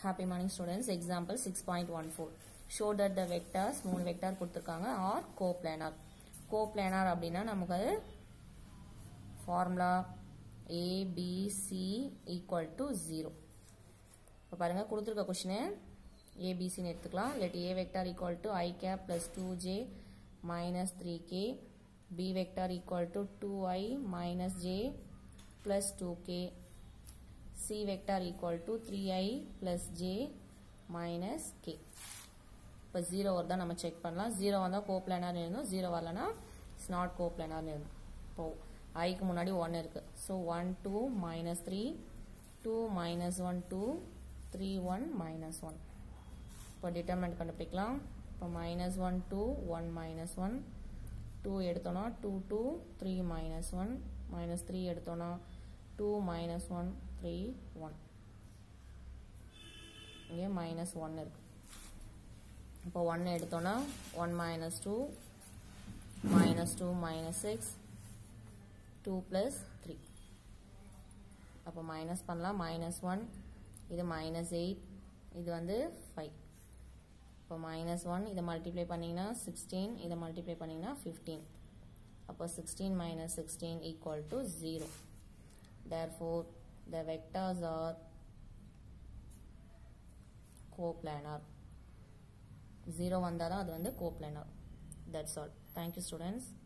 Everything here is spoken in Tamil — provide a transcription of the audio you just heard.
Happy morning students. Example 6.14. Show that the vectors, மூணு வெக்டார் கொடுத்துருக்காங்க are coplanar. coplanar அப்படின்னா நமக்கு அது formula A B C equal to zero இப்போ பாருங்கள் கொடுத்துருக்க கொஷினு ஏபிசின்னு எடுத்துக்கலாம் let A vector equal to I cap plus two J minus three K B vector equal to two I minus J plus two K C vector equal to three I plus J minus K இப்போ ஜீரோ வருதா நம்ம செக் பண்ணலாம் ஜீரோ வந்தால் கோப்ளானார்னு இருந்தோம் ஜீரோ வரலனா இட்ஸ் நாட் கோப்ளானார்னு இருந்தோம் இப்போ ஐக்கு முன்னாடி ஒன் இருக்குது so one two minus three two minus one two three one minus one இப்போ டிட்டர்மெண்ட் கண்டுபிடிக்கலாம் இப்போ minus one two one minus one two எடுத்தோன்னா two two three minus one minus three எடுத்தோன்னா two minus one three one இங்கே மைனஸ் ஒன் இருக்கு இப்போ ஒன் எடுத்தோன்னா one minus two minus two minus six two plus three அப்போ மைனஸ் பண்ணலாம் மைனஸ் ஒன் இது மைனஸ் எயிட் இது வந்து ஃபைவ் இப்போ மைனஸ் ஒன் இதை மல்டிப்ளை பண்ணிங்கன்னா சிக்ஸ்டீன் இதை மல்டிப்ளை பண்ணிங்கன்னா ஃபிஃப்டீன் அப்போ sixteen minus sixteen equal to zero therefore the vectors are coplanar 0 வந்தாதான் அது வந்து coplanar that's all thank you students